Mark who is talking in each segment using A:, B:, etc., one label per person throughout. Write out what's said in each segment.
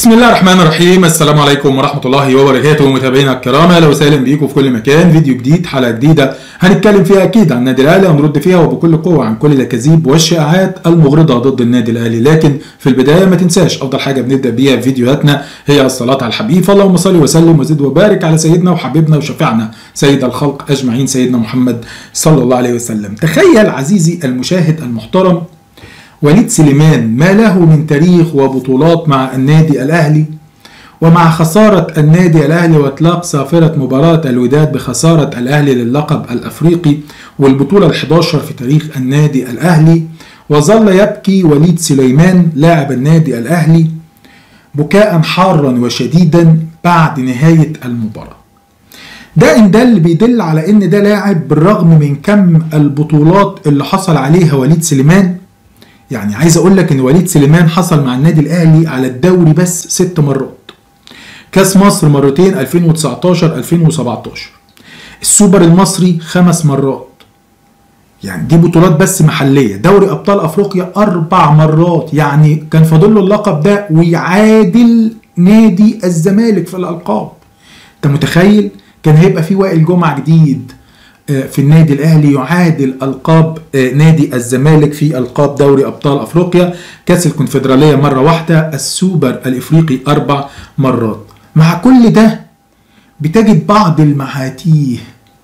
A: بسم الله الرحمن الرحيم السلام عليكم ورحمة الله وبركاته متابعينا الكرام اهلا وسهلا بيكم في كل مكان فيديو جديد حلقة جديدة هنتكلم فيها اكيد عن النادي الاهلي هنرد فيها وبكل قوة عن كل الاكاذيب والشائعات المغرضة ضد النادي الاهلي لكن في البداية ما تنساش افضل حاجة بنبدأ بيها فيديوهاتنا هي الصلاة على الحبيب فاللهم صل وسلم وزد وبارك على سيدنا وحبيبنا وشفيعنا سيد الخلق اجمعين سيدنا محمد صلى الله عليه وسلم تخيل عزيزي المشاهد المحترم وليد سليمان ما له من تاريخ وبطولات مع النادي الاهلي ومع خسارة النادي الأهلي وإطلاق صافرة مباراة الوداد بخسارة الأهلي للقب الأفريقي والبطولة ال11 في تاريخ النادي الأهلي وظل يبكي وليد سليمان لاعب النادي الأهلي بكاء حارا وشديدا بعد نهاية المباراة ده إن ده اللي بيدل على إن ده لاعب بالرغم من كم البطولات اللي حصل عليها وليد سليمان يعني عايز أقول لك إن وليد سليمان حصل مع النادي الأهلي على الدوري بس ست مرات كاس مصر مرتين 2019 2017 السوبر المصري خمس مرات يعني دي بطولات بس محلية دوري أبطال أفريقيا أربع مرات يعني كان فاضل له اللقب ده ويعادل نادي الزمالك في الألقاب أنت متخيل كان هيبقى في وائل جمعة جديد في النادي الأهلي يعادل ألقاب نادي الزمالك في ألقاب دوري أبطال أفريقيا كأس الكونفدرالية مرة واحدة السوبر الإفريقي أربع مرات مع كل ده بتجد بعض المحاتيه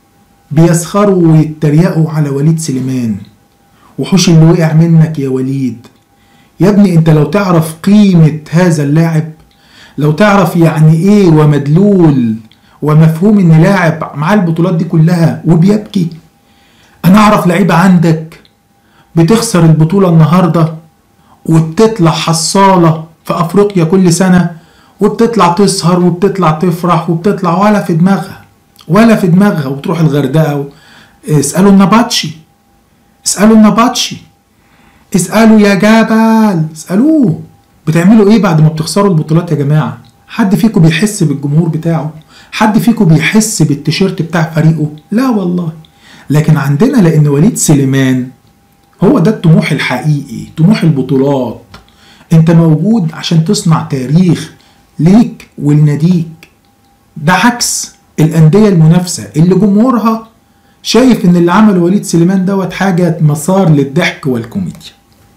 A: بيسخروا ويتريقوا على وليد سليمان وحوش اللي وقع منك يا وليد يا ابني انت لو تعرف قيمة هذا اللاعب لو تعرف يعني ايه ومدلول ومفهوم ان لاعب معاه البطولات دي كلها وبيبكي انا اعرف لعيبة عندك بتخسر البطولة النهاردة وبتطلع حصالة في افريقيا كل سنة وبتطلع تسهر وبتطلع تفرح وبتطلع ولا في دماغها ولا في دماغها وتروح الغردقه و... اسالوا النباتشي اسالوا النباتشي اسالوا يا جبل اسالوه بتعملوا ايه بعد ما بتخسروا البطولات يا جماعه حد فيكم بيحس بالجمهور بتاعه حد فيكم بيحس بالتيشيرت بتاع فريقه لا والله لكن عندنا لان وليد سليمان هو ده الطموح الحقيقي طموح البطولات انت موجود عشان تصنع تاريخ ليك ولناديك ده عكس الأندية المنافسة اللي جمهورها شايف إن اللي عمله وليد سليمان دوت حاجة مسار للضحك والكوميديا.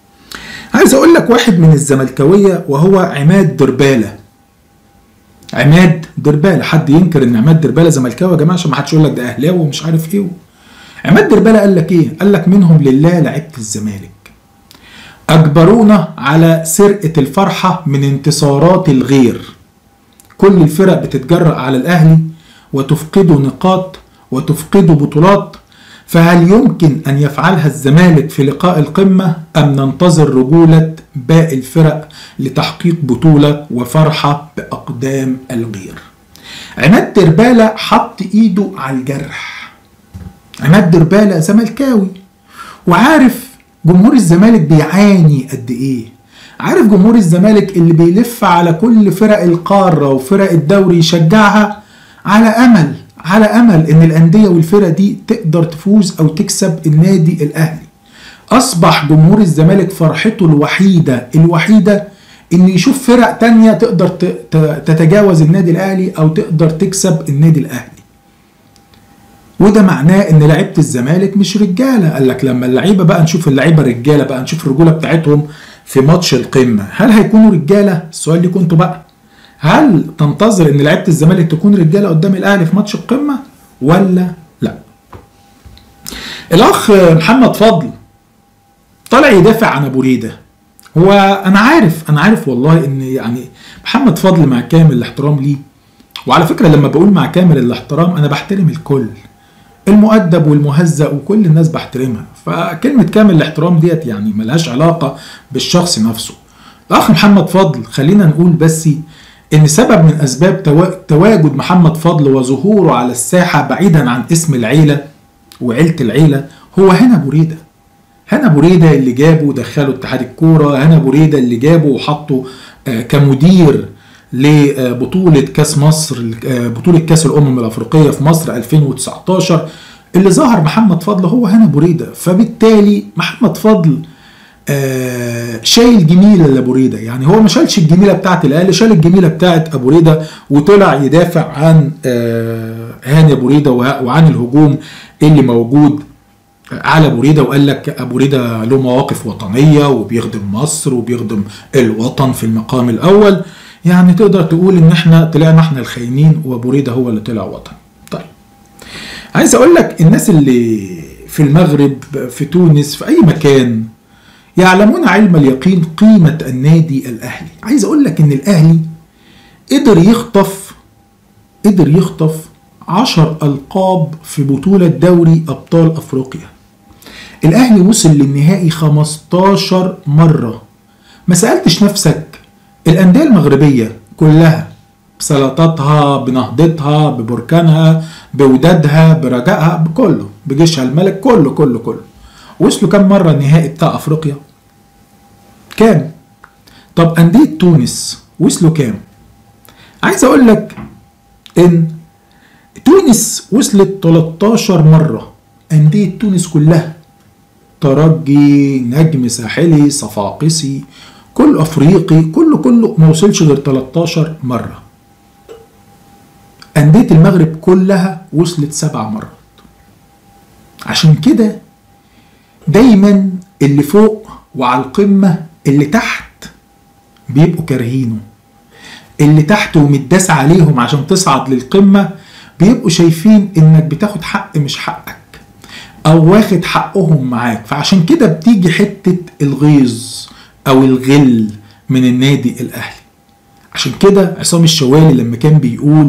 A: عايز أقول لك واحد من الزملكاوية وهو عماد دربالة. عماد دربالة حد ينكر إن عماد دربالة زملكاوي يا جماعة عشان ما حدش يقول لك ده أهلاوي ومش عارف إيه. عماد دربالة قال لك إيه؟ قال لك منهم لله لعيبة الزمالك. أجبرونا على سرقة الفرحة من انتصارات الغير كل الفرق بتتجرأ على الأهلي وتفقده نقاط وتفقده بطولات فهل يمكن أن يفعلها الزمالك في لقاء القمة أم ننتظر رجولة باقي الفرق لتحقيق بطولة وفرحة بأقدام الغير عماد دربالة حط إيده على الجرح عماد دربالة زملكاوي وعارف جمهور الزمالك بيعاني قد ايه عارف جمهور الزمالك اللي بيلف على كل فرق القارة وفرق الدوري يشجعها على امل على امل ان الاندية والفرق دي تقدر تفوز او تكسب النادي الاهلي اصبح جمهور الزمالك فرحته الوحيدة الوحيدة ان يشوف فرق تانية تقدر تتجاوز النادي الاهلي او تقدر تكسب النادي الاهلي وده معناه ان لعيبه الزمالك مش رجاله قال لك لما اللعيبه بقى نشوف اللعيبه رجاله بقى نشوف الرجوله بتاعتهم في ماتش القمه هل هيكونوا رجاله السؤال ليكم انتوا بقى هل تنتظر ان لعيبه الزمالك تكون رجاله قدام الاهلي في ماتش القمه ولا لا الاخ محمد فضل طالع يدافع عن ابو ريده هو انا عارف انا عارف والله ان يعني محمد فضل مع كامل الاحترام ليه وعلى فكره لما بقول مع كامل الاحترام انا بحترم الكل المؤدب والمهزأ وكل الناس بحترمها فكلمة كامل الاحترام ديت يعني ملهاش علاقة بالشخص نفسه الأخ محمد فضل خلينا نقول بس إن سبب من أسباب تواجد محمد فضل وظهوره على الساحة بعيدا عن اسم العيلة وعيلة العيلة هو هنا بريدة هنا بريدة اللي جابه دخله اتحاد الكورة هنا بريدة اللي جابه وحطه كمدير لبطولة كاس مصر بطولة كاس الأمم الأفريقية في مصر 2019 اللي ظهر محمد فضل هو هنا بريدة فبالتالي محمد فضل آه شايل جميله لابو ريده يعني هو ما شالش الجميله بتاعت الاهلي شال الجميله بتاعت ابو ريده وطلع يدافع عن آه هاني ابو ريده وعن الهجوم اللي موجود على ابو ريده وقال لك ابو ريده له مواقف وطنيه وبيخدم مصر وبيخدم الوطن في المقام الاول يعني تقدر تقول ان احنا طلعنا احنا الخاينين وابو ريده هو اللي طلع وطن طيب عايز اقول لك الناس اللي في المغرب في تونس في اي مكان يعلمون علم اليقين قيمة النادي الأهلي عايز أقول لك إن الأهلي قدر يخطف قدر يخطف عشر ألقاب في بطولة دوري أبطال أفريقيا الأهلي وصل للنهائي 15 مرة ما سألتش نفسك الأندية المغربية كلها بسلطاتها بنهضتها ببركانها بودادها برجائها بكله بجيشها الملك كله كله كله وصلوا كم مرة النهائي بتاع أفريقيا؟ كام؟ طب أندية تونس وصلوا كام؟ عايز أقول لك إن تونس وصلت 13 مرة أندية تونس كلها ترجي نجم ساحلي صفاقسي كل أفريقي كله كله ما وصلش غير 13 مرة أندية المغرب كلها وصلت سبع مرات عشان كده دايما اللي فوق وعلى القمة اللي تحت بيبقوا كارهينه اللي تحت ومتداس عليهم عشان تصعد للقمة بيبقوا شايفين انك بتاخد حق مش حقك او واخد حقهم معاك فعشان كده بتيجي حتة الغيظ او الغل من النادي الاهلي عشان كده عصام الشوالي لما كان بيقول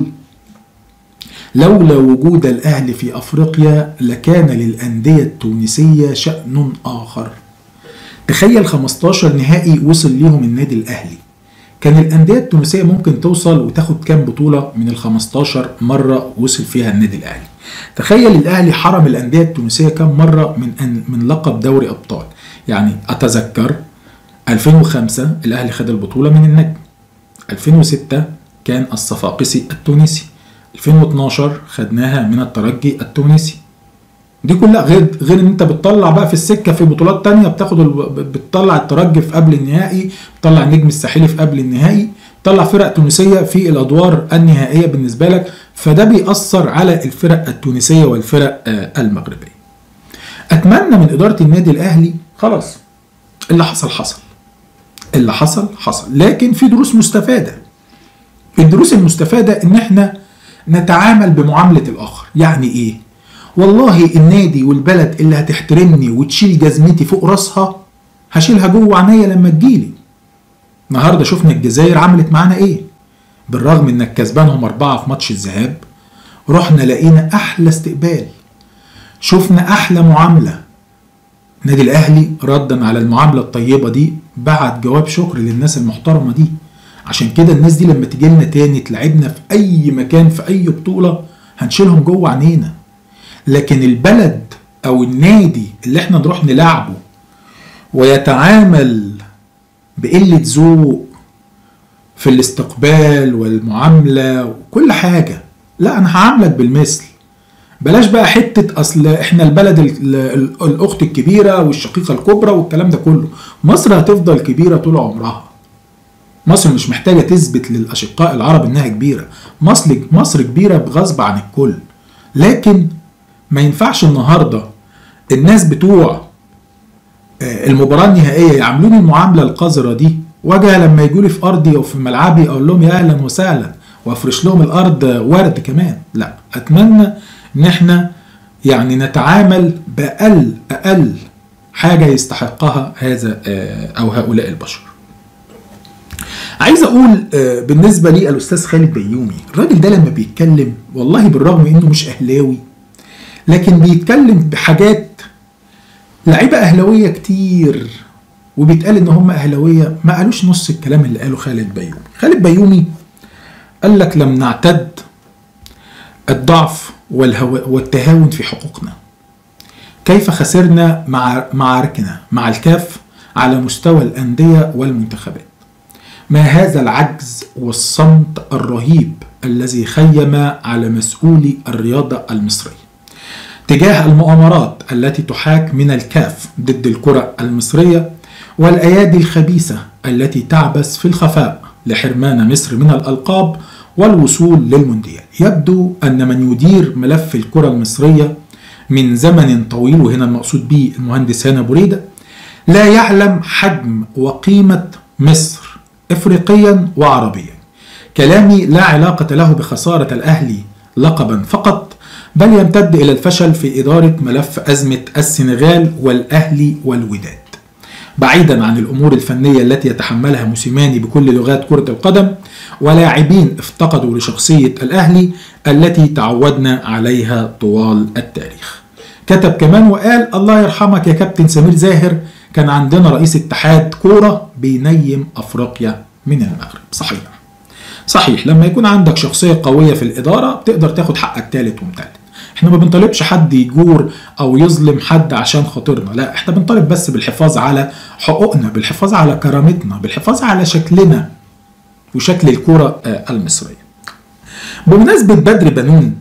A: لولا وجود الاهلي في افريقيا لكان للانديه التونسيه شان اخر تخيل 15 نهائي وصل ليهم النادي الاهلي كان الانديه التونسيه ممكن توصل وتاخد كام بطوله من ال 15 مره وصل فيها النادي الاهلي تخيل الاهلي حرم الانديه التونسيه كام مره من أن من لقب دوري ابطال يعني اتذكر 2005 الاهلي خد البطوله من النجم 2006 كان الصفاقسي التونسي 2012 خدناها من الترجي التونسي دي كلها غير غير ان انت بتطلع بقى في السكه في بطولات تانية بتاخد ال... بتطلع الترجي في قبل النهائي بتطلع النجم الساحلي في قبل النهائي بتطلع فرق تونسيه في الادوار النهائيه بالنسبه لك فده بيأثر على الفرق التونسيه والفرق المغربيه اتمنى من اداره النادي الاهلي خلاص اللي حصل حصل اللي حصل حصل لكن في دروس مستفاده الدروس المستفاده ان احنا نتعامل بمعامله الاخر يعني ايه والله النادي والبلد اللي هتحترمني وتشيل جزمتي فوق راسها هشيلها جوه عينيا لما تجيلي النهارده شفنا الجزائر عملت معانا ايه بالرغم انك كسبانهم اربعه في ماتش الذهاب رحنا لقينا احلى استقبال شفنا احلى معامله النادي الاهلي ردا على المعامله الطيبه دي بعت جواب شكر للناس المحترمه دي عشان كده الناس دي لما تيجي لنا تاني تلعبنا في اي مكان في اي بطوله هنشيلهم جوه عينينا لكن البلد او النادي اللي احنا نروح نلعبه ويتعامل بقله ذوق في الاستقبال والمعامله وكل حاجه لا انا هعاملك بالمثل بلاش بقى حته اصل احنا البلد الاخت الكبيره والشقيقه الكبرى والكلام ده كله مصر هتفضل كبيره طول عمرها مصر مش محتاجه تثبت للاشقاء العرب انها كبيره مصر مصر كبيره بغصب عن الكل لكن ما ينفعش النهارده الناس بتوع المباراه النهائيه يعاملوني المعامله القذره دي واجي لما يجوا لي في ارضي او في ملعبي اقول لهم يا اهلا وسهلا وافرش لهم الارض ورد كمان لا اتمنى ان احنا يعني نتعامل باقل اقل حاجه يستحقها هذا او هؤلاء البشر عايز اقول بالنسبه لي الاستاذ خالد بيومي الراجل ده لما بيتكلم والله بالرغم انه مش اهلاوي لكن بيتكلم بحاجات لعيبه اهلاويه كتير وبيتقال ان هم اهلاويه ما قالوش نص الكلام اللي قاله خالد بيومي خالد بيومي قال لك لم نعتد الضعف والتهاون في حقوقنا كيف خسرنا مع معاركنا مع الكاف على مستوى الانديه والمنتخبات ما هذا العجز والصمت الرهيب الذي خيم على مسؤولي الرياضه المصريه تجاه المؤامرات التي تحاك من الكاف ضد الكرة المصرية والأيادي الخبيثة التي تعبث في الخفاء لحرمان مصر من الألقاب والوصول للمونديال يبدو أن من يدير ملف الكرة المصرية من زمن طويل وهنا المقصود به المهندس هنا بريدة لا يعلم حجم وقيمة مصر إفريقيا وعربيا كلامي لا علاقة له بخسارة الأهلي لقبا فقط بل يمتد إلى الفشل في إدارة ملف أزمة السنغال والأهلي والوداد بعيدا عن الأمور الفنية التي يتحملها موسيماني بكل لغات كرة القدم ولاعبين افتقدوا لشخصية الأهلي التي تعودنا عليها طوال التاريخ كتب كمان وقال الله يرحمك يا كابتن سمير زاهر كان عندنا رئيس اتحاد كورة بينيم أفريقيا من المغرب صحيح صحيح لما يكون عندك شخصية قوية في الإدارة بتقدر تاخد حقك تالت ومتلت احنا ما بنطالبش حد يجور او يظلم حد عشان خاطرنا لا احنا بنطالب بس بالحفاظ على حقوقنا بالحفاظ على كرامتنا بالحفاظ على شكلنا وشكل الكرة المصرية بمناسبة بدر بنون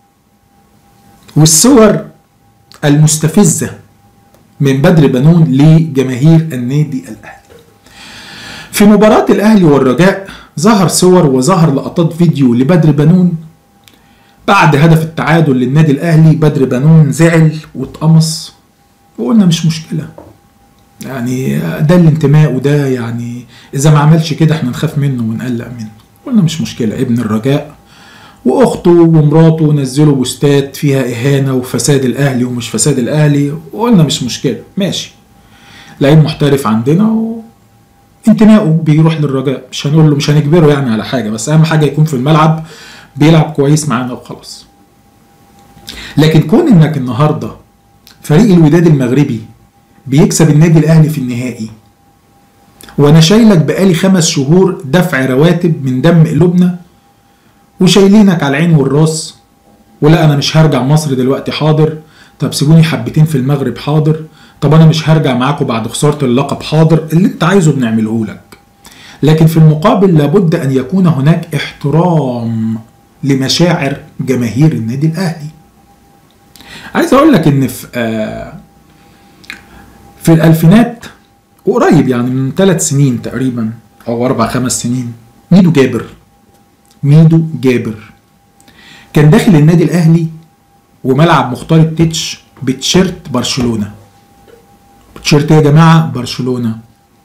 A: والصور المستفزة من بدر بنون لجماهير النادي الأهلي في مباراة الأهلي والرجاء ظهر صور وظهر لقطات فيديو لبدر بنون بعد هدف التعادل للنادي الاهلي بدر بنون زعل واتقمص وقلنا مش مشكله يعني ده الانتماء وده يعني اذا ما عملش كده احنا نخاف منه ونقلق منه قلنا مش مشكله ابن الرجاء واخته ومراته نزلوا بوستات فيها اهانه وفساد الاهلي ومش فساد الاهلي وقلنا مش مشكله ماشي لعيب محترف عندنا و... انتمائه بيروح للرجاء مش هنقول له مش هنجبره يعني على حاجه بس اهم حاجه يكون في الملعب بيلعب كويس معانا وخلاص لكن كون انك النهارده فريق الوداد المغربي بيكسب النادي الاهلي في النهائي وانا شايلك بقالي خمس شهور دفع رواتب من دم قلوبنا وشايلينك على العين والراس ولا انا مش هرجع مصر دلوقتي حاضر طب سيبوني حبتين في المغرب حاضر طب انا مش هرجع معاكم بعد خساره اللقب حاضر اللي انت عايزه بنعمله لك لكن في المقابل لابد ان يكون هناك احترام لمشاعر جماهير النادي الاهلي عايز اقول لك ان في آه في الالفينات وقريب يعني من ثلاث سنين تقريبا او اربع خمس سنين ميدو جابر ميدو جابر كان داخل النادي الاهلي وملعب مختار التتش بتشيرت برشلونه بتشيرت يا جماعه برشلونه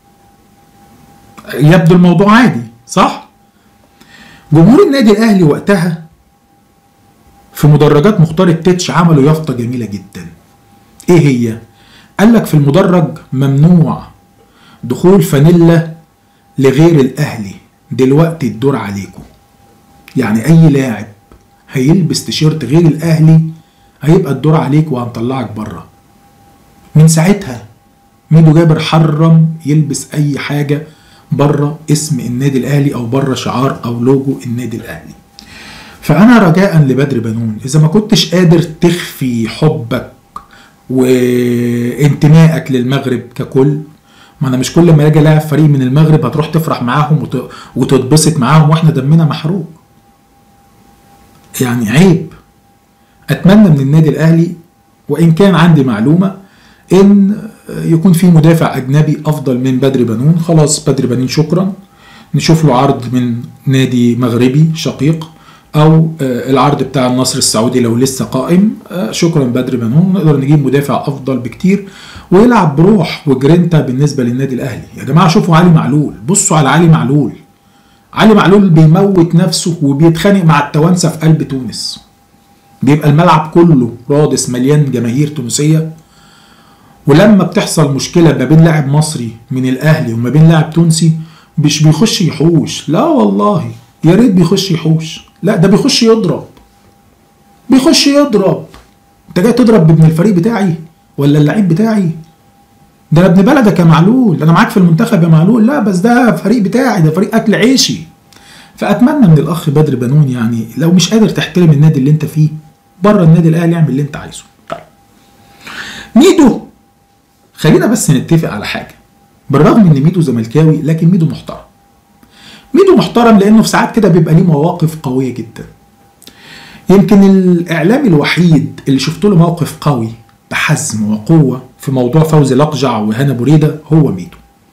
A: يبدو الموضوع عادي صح جمهور النادي الاهلي وقتها في مدرجات مختار التتش عملوا يافطه جميله جدا ايه هي قال لك في المدرج ممنوع دخول فانيلا لغير الاهلي دلوقتي الدور عليكم يعني اي لاعب هيلبس تيشيرت غير الاهلي هيبقى الدور عليك وهنطلعك بره من ساعتها ميدو جابر حرم يلبس اي حاجه بره اسم النادي الاهلي او بره شعار او لوجو النادي الاهلي فانا رجاء لبدر بنون اذا ما كنتش قادر تخفي حبك وانتمائك للمغرب ككل ما انا مش كل ما اجي الاعب فريق من المغرب هتروح تفرح معاهم وت... وتتبسط معاهم واحنا دمنا محروق يعني عيب اتمنى من النادي الاهلي وان كان عندي معلومه ان يكون في مدافع اجنبي افضل من بدر بنون خلاص بدر بنون شكرا نشوف له عرض من نادي مغربي شقيق او العرض بتاع النصر السعودي لو لسه قائم شكرا بدر بنون نقدر نجيب مدافع افضل بكتير ويلعب بروح وجرينتا بالنسبه للنادي الاهلي يا جماعه شوفوا علي معلول بصوا على علي معلول علي معلول بيموت نفسه وبيتخانق مع التوانسه في قلب تونس بيبقى الملعب كله رادس مليان جماهير تونسيه ولما بتحصل مشكله ما بين لاعب مصري من الاهلي وما بين لاعب تونسي مش بيخش يحوش لا والله يا ريت بيخش يحوش لا ده بيخش يضرب بيخش يضرب انت جاي تضرب ابن الفريق بتاعي ولا اللعيب بتاعي ده انا ابن بلدك يا معلول انا معاك في المنتخب يا معلول لا بس ده فريق بتاعي ده فريق اكل عيشي فاتمنى من الاخ بدر بنون يعني لو مش قادر تحترم النادي اللي انت فيه بره النادي الاهلي اعمل اللي انت عايزه طيب ميدو خلينا بس نتفق على حاجه بالرغم ان ميدو زملكاوي لكن ميدو محترم ميدو محترم لانه في ساعات كده بيبقى ليه مواقف قويه جدا يمكن الاعلامي الوحيد اللي شفت له موقف قوي بحزم وقوه في موضوع فوزي لقجع وهنا بريده هو ميدو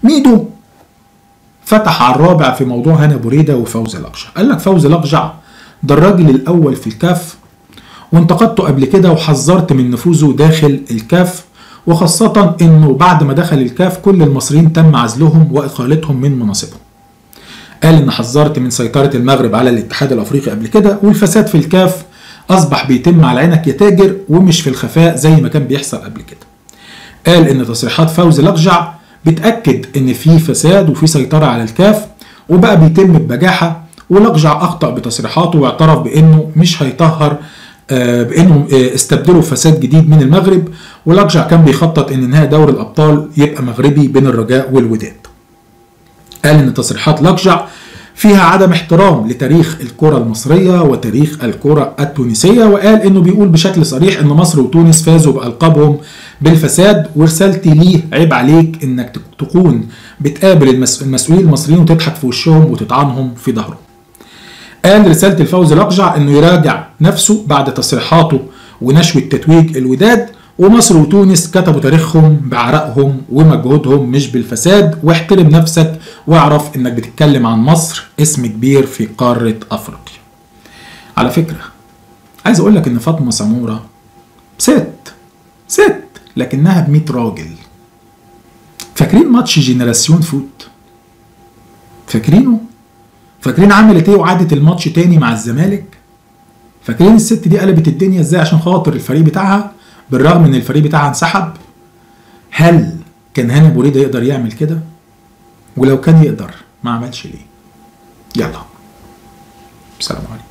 A: ميدو فتح على الرابع في موضوع هنا بريده وفوزي الاقجع قال لك فوزي الاقجع ده الراجل الاول في الكاف وانتقدته قبل كده وحذرت من نفوذه داخل الكاف وخاصة انه بعد ما دخل الكاف كل المصريين تم عزلهم واقالتهم من مناصبهم. قال ان حذرت من سيطرة المغرب على الاتحاد الافريقي قبل كده والفساد في الكاف اصبح بيتم على عينك يا تاجر ومش في الخفاء زي ما كان بيحصل قبل كده. قال ان تصريحات فوزي الاقجع بتأكد ان في فساد وفي سيطرة على الكاف وبقى بيتم ببجاحة والاقجع اخطأ بتصريحاته واعترف بانه مش هيطهر بانهم استبدلوا فساد جديد من المغرب والاقجع كان بيخطط ان نهائي دوري الابطال يبقى مغربي بين الرجاء والوداد. قال ان تصريحات الاقجع فيها عدم احترام لتاريخ الكرة المصرية وتاريخ الكرة التونسية وقال انه بيقول بشكل صريح ان مصر وتونس فازوا بألقابهم بالفساد ورسالتي ليه عيب عليك انك تكون بتقابل المسؤولين المصريين وتضحك في وشهم وتطعنهم في ظهرهم. قال رسالة الفوز الأقجع إنه يراجع نفسه بعد تصريحاته ونشوة تتويج الوداد ومصر وتونس كتبوا تاريخهم بعرقهم ومجهودهم مش بالفساد واحترم نفسك واعرف إنك بتتكلم عن مصر اسم كبير في قارة أفريقيا. على فكرة عايز أقول لك إن فاطمة سمورة ست ست لكنها ب 100 راجل. فاكرين ماتش جينيراسيون فوت؟ فاكرينه؟ فاكرين عملت ايه وعادت الماتش تاني مع الزمالك فاكرين الست دي قلبت الدنيا ازاي عشان خاطر الفريق بتاعها بالرغم ان الفريق بتاعها انسحب هل كان هاني ابو ريده يقدر يعمل كده ولو كان يقدر ما عملش ليه يلا سلام عليكم